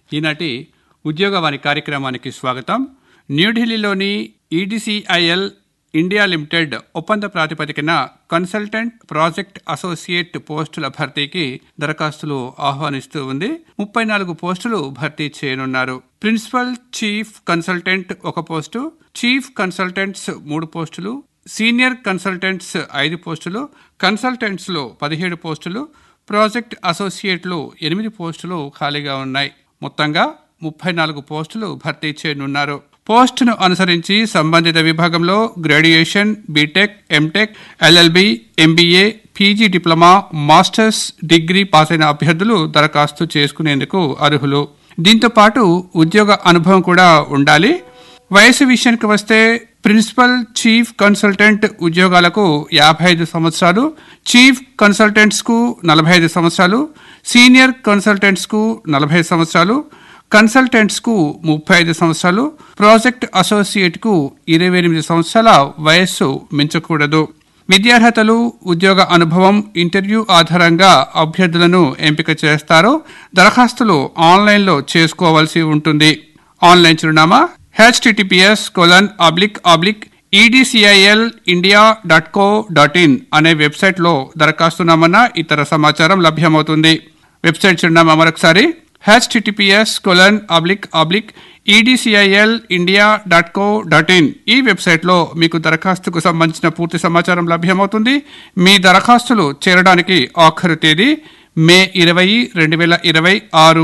ఈనాటి ఉద్యోగవాణి కార్యక్రమానికి స్వాగతం న్యూఢిల్లీలోని ఈడీసీఐఎల్ ఇండియా లిమిటెడ్ ఒప్పంద ప్రాతిపదికన కన్సల్టెంట్ ప్రాజెక్ట్ అసోసియేట్ పోస్టుల భర్తీకి దరఖాస్తులు ఆహ్వానిస్తూ ఉంది ముప్పై నాలుగు పోస్టులు భర్తీ చేయనున్నారు ప్రిన్సిపల్ చీఫ్ కన్సల్టెంట్ ఒక పోస్టు చీఫ్ కన్సల్టెంట్స్ మూడు పోస్టులు సీనియర్ కన్సల్టెంట్స్ ఐదు పోస్టులు కన్సల్టెంట్స్ లో పదిహేడు పోస్టులు ప్రాజెక్ట్ అసోసియేట్లు ఎనిమిది పోస్టులు ఖాళీగా ఉన్నాయి మొత్తంగా ముప్పై నాలుగు పోస్టులు భర్తీ చేయనున్నారు పోస్టును అనుసరించి సంబంధిత విభాగంలో graduation BTech MTech LLB MBA PG diploma masters degree pass అయిన అభ్యర్థులు దరఖాస్తు చేసుకునేందుకు అర్హులు దీంతో పాటు ఉద్యోగ అనుభవం కూడా ఉండాలి వయసు విషయానికి వస్తే ప్రిన్సిపల్ చీఫ్ కన్సల్టెంట్ ఉద్యోగాలకు యాభై ఐదు సంవత్సరాలు చీఫ్ కన్సల్టెంట్స్ కు నలభై ఐదు సంవత్సరాలు సీనియర్ కన్సల్టెంట్స్ కు నలభై సంవత్సరాలు కన్సల్టెంట్స్ కు ముప్పై ఐదు సంవత్సరాలు ప్రాజెక్ట్ అసోసియేట్ కు ఇరవై ఎనిమిది సంవత్సరాల వయస్సు మించకూడదు విద్యార్హతలు ఉద్యోగ అనుభవం ఇంటర్వ్యూ ఆధారంగా అభ్యర్థులను ఎంపిక చేస్తారు దరఖాస్తులు ఆన్లైన్లో చేసుకోవాల్సి ఉంటుంది ఆన్లైన్ చిరునామా HTTPS colon oblique oblique EDCIL India dot co dot in అనే వెబ్సైట్లో దరఖాస్తు నమూనా ఇతర సమాచారం లభ్యమవుతుంది వెబ్సైట్ చిరునామా మరొకసారి HTTPS colon oblique oblique EDCIL India dot co dot in ఈ వెబ్సైట్లో మీకు దరఖాస్తుకు సంబంధించిన పూర్తి సమాచారం లభ్యమవుతుంది మీ దరఖాస్తులు చేరడానికి ఆఖరు తేదీ మే ఇరవై రెండు వేల ఇరవై ఆరు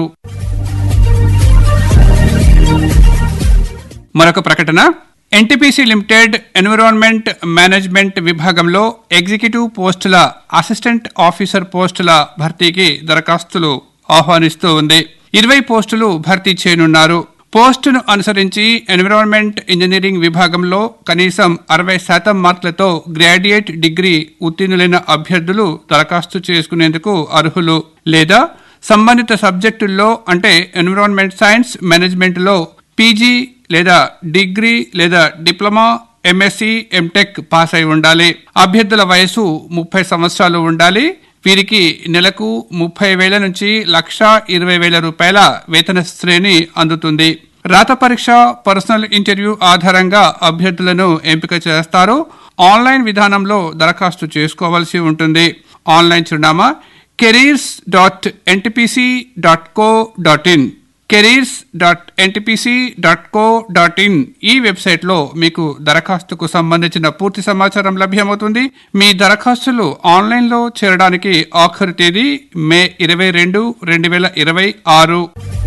మరొక ప్రకటన ఎన్టీపీసీ లిమిటెడ్ ఎన్విరాన్మెంట్ మేనేజ్మెంట్ విభాగంలో ఎగ్జిక్యూటివ్ పోస్టుల అసిస్టెంట్ ఆఫీసర్ పోస్టుల భర్తీకి దరఖాస్తులు ఆహ్వానిస్తూ ఉంది ఇరవై పోస్టులు భర్తీ చేయనున్నారు పోస్టును అనుసరించి ఎన్విరాన్మెంట్ ఇంజనీరింగ్ విభాగంలో కనీసం అరవై శాతం మార్కులతో గ్రాడ్యుయేట్ డిగ్రీ ఉత్తీర్ణులైన అభ్యర్థులు దరఖాస్తు చేసుకునేందుకు అర్హులు లేదా సంబంధిత సబ్జెక్టుల్లో అంటే ఎన్విరాన్మెంట్ సైన్స్ మేనేజ్మెంట్లో పీజీ లేదా డిగ్రీ లేదా డిప్లొమా ఎంఎస్సి ఎంటెక్ పాస్ అయి ఉండాలి అభ్యర్థుల వయసు ముప్పై సంవత్సరాలు ఉండాలి వీరికి నెలకు ముప్పై వేల నుంచి లక్ష ఇరవై వేల రూపాయల వేతన శ్రేణి అందుతుంది రాత పరీక్ష పర్సనల్ ఇంటర్వ్యూ ఆధారంగా అభ్యర్థులను ఎంపిక చేస్తారు ఆన్లైన్ విధానంలో దరఖాస్తు చేసుకోవాల్సి ఉంటుంది ఆన్లైన్ చిరునామా careers dot NTPC dot co dot in careers dot NTPC dot co dot in ఈ వెబ్సైట్లో మీకు దరఖాస్తుకు సంబంధించిన పూర్తి సమాచారం లభ్యమవుతుంది మీ దరఖాస్తులు ఆన్లైన్లో చేరడానికి ఆఖరు తేదీ మే ఇరవై రెండు రెండు వేల ఇరవై ఆరు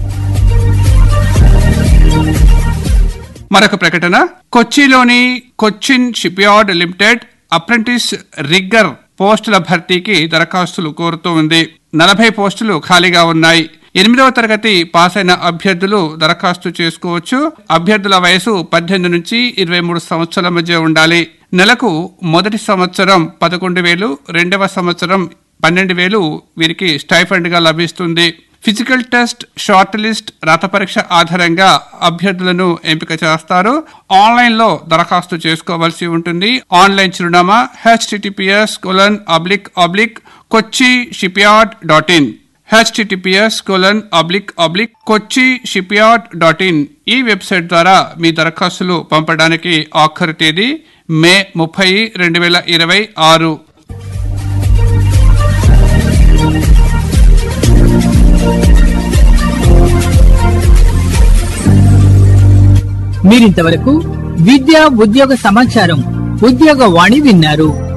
మరొక ప్రకటన కొచ్చిలోని Cochin shipyard limited apprentice rigger పోస్టుల భర్తీకి దరఖాస్తులు కోరుతూ ఉంది నలభై పోస్టులు ఖాళీగా ఉన్నాయి ఎనిమిదవ తరగతి పాస్ అయిన అభ్యర్థులు దరఖాస్తు చేసుకోవచ్చు అభ్యర్థుల వయసు పద్దెనిమిది నుంచి ఇరవై మూడు సంవత్సరాల మధ్య ఉండాలి నెలకు మొదటి సంవత్సరం పదకొండు వేలు రెండవ సంవత్సరం పన్నెండు వేలు వీరికి స్టైఫండ్ గా లభిస్తుంది ఫిజికల్ టెస్ట్ షార్ట్ లిస్ట్ రాత పరీక్ష ఆధారంగా అభ్యర్థులను ఎంపిక చేస్తారు ఆన్లైన్ లో దరఖాస్తు చేసుకోవాల్సి ఉంటుంది ఆన్లైన్ చిరునామా HTTPS colon oblique oblique Kochi shipyard dot in HTTPS colon oblique oblique Kochi shipyard dot in ఈ వెబ్సైట్ ద్వారా మీ దరఖాస్తులు పంపడానికి ఆఖరు తేదీ మే ముప్పై రెండు వేల ఇరవై ఆరు మీరింతవరకు విద్యా ఉద్యోగ సమాచారం ఉద్యోగ వాణి విన్నారు